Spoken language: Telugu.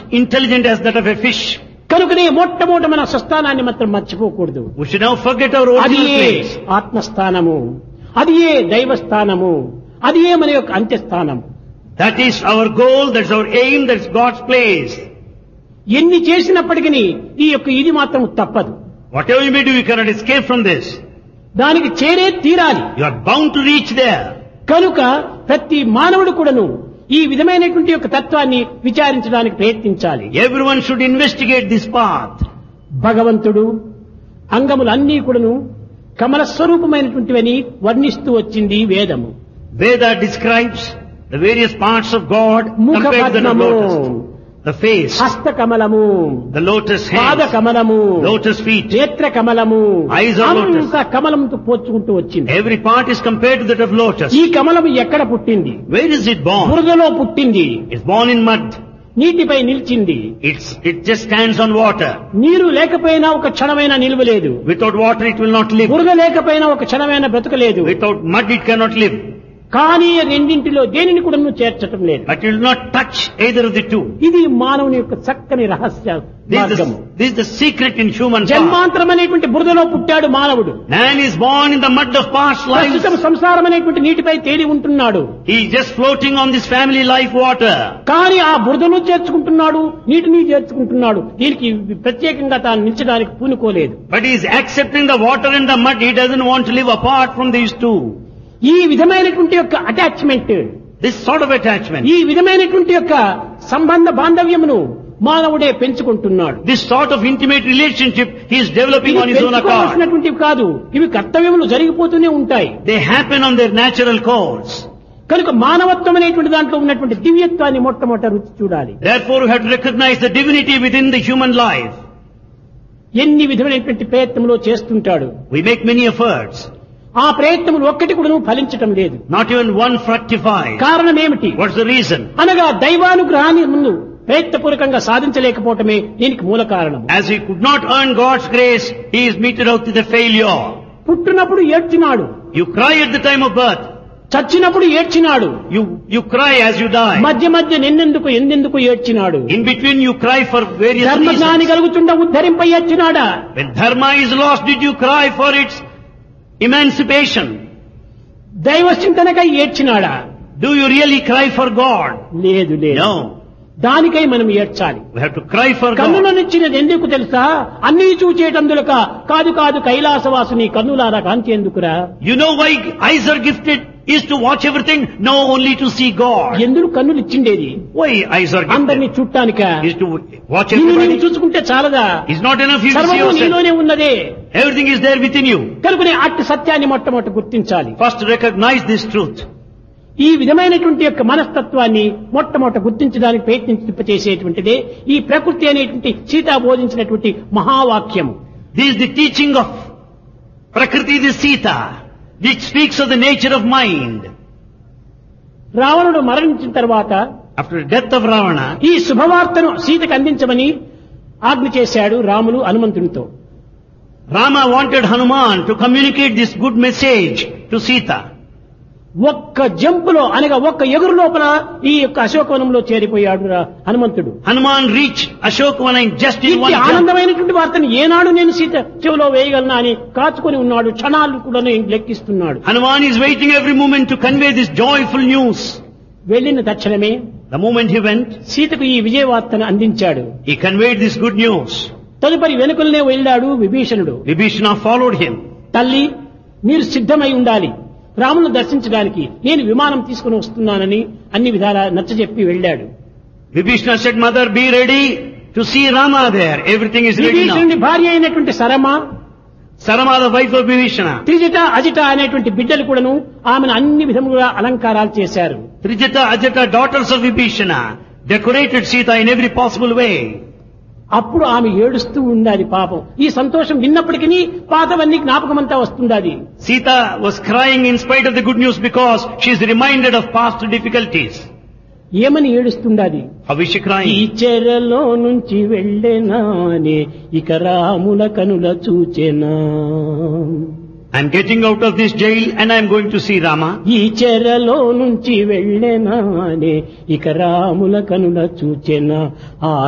intelligent as that of a fish. కనుకనే మొట్టమొదట మన స్వస్థానాన్ని మాత్రం మర్చిపోకూడదు We should never forget our అది original ఏ place. ఆత్మస్థానము అది ఏ దైవస్థానము అది ఏ మన యొక్క అంత్యస్థానము That is our goal, that's our aim, that's God's place. ఎన్ని చేసినప్పటికీ ఈ యొక్క ఇది మాత్రం తప్పదు Whatever you may do, you cannot escape from this. దానికి చేరే తీరాలి You are bound to reach there. కనుక ప్రతి మానవుడు కూడాను ఈ విధమైనటువంటి యొక్క తత్వాన్ని విచారించడానికి ప్రయత్నించాలి Everyone should investigate this path. భగవంతుడు అంగములన్నీ కూడాను కమల స్వరూపమైనటువంటివని వర్ణిస్తూ వచ్చింది వేదము Veda describes the various parts of God ముఖ compared to the పద్మము lotus. The face, హస్త కమలము the lotus పాద hands, కమలము lotus feet. నేత్ర కమలము Eyes are lotus. అంత కమలంతో పోల్చుకుంటూ వచ్చింది Every part is compared to that of lotus. ఈ కమలం ఎక్కడ పుట్టింది Where is it born? బురదలో పుట్టింది It's born in mud. నీటిపై నిలిచింది It's, it just stands on water. నీరు లేకపోయినా ఒక క్షణమైన నిలువలేదు Without water it will not live. బురద లేకపోయినా ఒక క్షణమైన బ్రతకలేదు Without mud it cannot live. కానీ రెండింటిలో దేనిని కూడా నువ్వు చేర్చటం లేదు But it will not touch either of the two. ఇది మానవుని యొక్క చక్కని రహస్య This is మార్గము the, this is the secret in human path. జన్మాంతరం అనేటువంటి బురదలో పుట్టాడు మానవుడు Man is born in the mud of past lives. ప్రస్తుతం సంసారం అనేటువంటి నీటిపై తేలి ఉంటున్నాడు He is just floating on this family life water. కానీ ఆ బురదను చేర్చుకుంటున్నాడు నీటిని చేర్చుకుంటున్నాడు దీనికి ప్రత్యేకంగా తాను నిలిచడానికి పూనుకోలేదు But he is accepting the water and the mud. He doesn't want to live apart from these two. ఈ విధమైనటువంటి యొక్క attachment This sort of attachment. ఈ విధమైనటువంటి యొక్క సంబంధ బాంధవ్యమును మానవుడే పెంచుకుంటున్నాడు This sort of intimate relationship he is developing ఇవి on his own account. పెంచుకోవాల్సినటువంటివి కాదు ఇవి కర్తవ్యములు జరిగిపోతూనే ఉంటాయి They happen on their natural course. కనుక మానవత్వం అనేటువంటి దాంట్లో ఉన్నటువంటి దివ్యత్వాన్ని మొట్టమొదట రుచి చూడాలి Therefore we have to recognize the divinity within the human life. ఎన్ని విధమైనటువంటి ప్రయత్నంలో చేస్తుంటాడు We make many efforts. ఆ ప్రయత్నములు ఒక్కటి కూడా ఫలించటం లేదు Not even one fructifies. కారణం ఏమిటి What's the reason? అనగా దైవానుగ్రహాన్ని ముందు ప్రయత్నపూర్వకంగా సాధించలేకపోవటమే దీనికి మూల కారణం As he could not earn God's grace, he is meted out with a failure. పుట్టినప్పుడు ఏడ్చినాడు You cry at the time of birth. చచ్చినప్పుడు ఏడ్చినాడు You, you cry as you die. మధ్య మధ్య నిన్నెందుకు ఎందెందుకు ఏడ్చినాడు In between you cry for various ధర్మజ్ఞాని reasons. కలుగుతుండ ఉద్ధరింప ఏడ్చినాడా When dharma is lost, did you cry for its emancipation? దైవ చింతనకై ఏడ్చినాడా Do you really cry for God? లేదు లేదు No. దానికై మనం ఏడ్చాలి We have to cry for God. కన్నులనిచ్చినది ఎందుకు తెలుసా అన్ని చూచేటందులక కాదు కాదు కైలాసవాసుని కన్నులారా కాంతి ఎందుకురా You know why eyes are gifted is to watch everything? No, only to see God. ఎందుకు కన్నులు ఇచ్చిండేది Why eyes are అందరినీ gifted? చూడటానిక Is to watch నిన్ను నీవు everybody. చూసుకుంటే చాలదా It's not enough you to see సర్వము yourself. నీలోనే ఉన్నదే Everything is there within you. కనుకనే అట్టి సత్యాన్ని మొట్టమొదటి గుర్తించాలి First recognize this truth. ఈ విధమైనటువంటి యొక్క మనస్తత్వాన్ని మొట్టమొదట గుర్తించడానికి ప్రయత్నించేటువంటిదే ఈ ప్రకృతి అనేటువంటి Sita బోధించినటువంటి మహావాక్యము This is the teaching of Prakriti the Sita, which speaks of the nature of mind. రావణుడు మరణించిన తర్వాత After the death of Ravana, ఈ శుభవార్తను సీతకు అందించమని ఆజ్ఞ చేశాడు Ramulu హనుమంతునితో Rama wanted Hanuman to communicate this good message to Sita. ఒక్క జంపులో అనగా ఒక్క ఎగురు లోపల ఈ యొక్క అశోకవనంలో చేరిపోయాడు రా- హనుమంతుడు Hanuman reached Ashokavana in just in one ఇట్టి jump. ఆనందమైనటువంటి వార్తను ఏనాడు నేను సీత చెవిలో వేయగలనా అని కాచుకొని ఉన్నాడు క్షణాలు కూడా లెక్కిస్తున్నాడు Hanuman is waiting every moment to convey this joyful news. వెళ్ళిన తక్షణమే The moment he went, సీతకు ఈ విజయ వార్తను అందించాడు he conveyed this good news. తదుపరి వెనుకలనే వెళ్ళాడు విభీషణుడు Vibhishana followed him. తల్లి మీరు సిద్ధమై ఉండాలి రామును దర్శించడానికి నేను విమానం తీసుకుని వస్తున్నానని అన్ని విధాలా నచ్చజెప్పి వెళ్ళాడు Vibhishana said, Mother, be ready to see Rama there. Everything is ready now. విభీషణుడి భార్య అయినటువంటి సరమ Sarama, the wife of Vibhishana. త్రిజిట అజిట అనేటువంటి బిడ్డలు కూడాను ఆమెను అన్ని విధములుగా అలంకారాలు చేశారు Trijata, Ajata, daughters of Vibhishana, decorated Sita in every possible way. అప్పుడు ఆమె ఏడుస్తూ ఉండాలి పాపం ఈ సంతోషం విన్నప్పటికీ పాతవన్నీ జ్ఞాపకమంతా వస్తుండాది Sita was crying in spite of the good news because she is reminded of past difficulties. ఏమని ఏడుస్తుండాది How is she ఈ crying? చెరలో నుంచి వెళ్ళేనానే ఇక రాముల కనుల చూచెనా I'm getting out of this jail and I'm going to see Rama. ఈ చెరలో నుంచి వెళ్ళేనానే ఇక రాముల కనుల చూచెనా ఆ